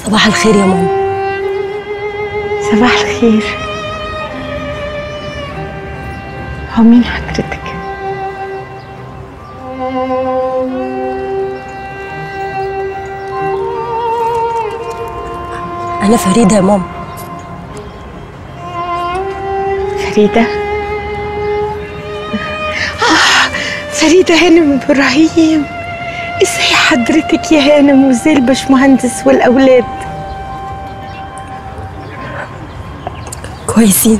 صباح الخير يا ماما صباح الخير هو مين حضرتك؟ أنا فريدة يا ماما فريدة آه فريدة هانم إبراهيم ازاي حضرتك يا هانم وازاي الباشمهندس والأولاد كويسين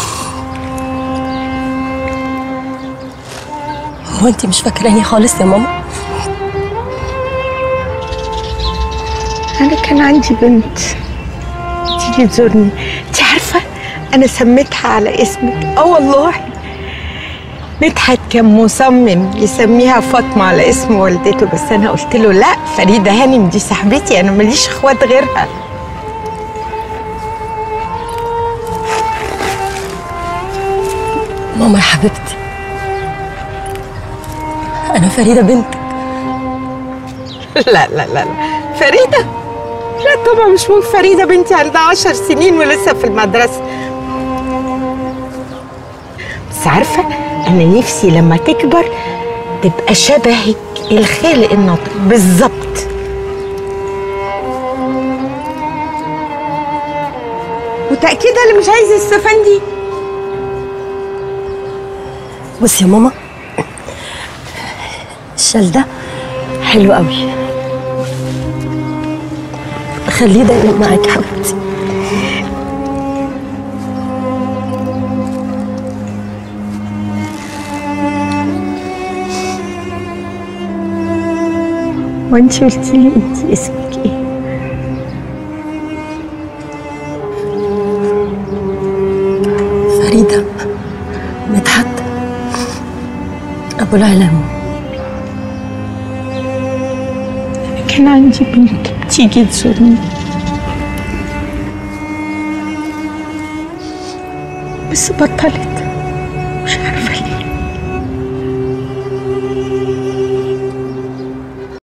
هو أنت مش فاكراني خالص يا ماما أنا كان عندي بنت تيجي تزورني انت عارفة أنا سميتها على اسمك اه والله مدحت كان مصمم يسميها فاطمة على اسم والدته بس أنا قلت له لا فريدة هانم دي صاحبتي أنا ماليش إخوات غيرها ماما يا حبيبتي أنا فريدة بنتك لا لا لا لا فريدة لا طبعا مش ممكن فريدة بنتي عندها عشر سنين ولسه في المدرسة بس عارفة أنا نفسي لما تكبر تبقى شبهك الخالق الناطق بالظبط متأكدة اللي مش عايز السفندي بصي يا ماما الشال ده حلو قوي خليه دايما معاك يا حبيبتي وانت قلتي لي انت اسمك ايه فريدة مدحت أبو العلام كان عندي بنت بتيجي تزورني بس بطلت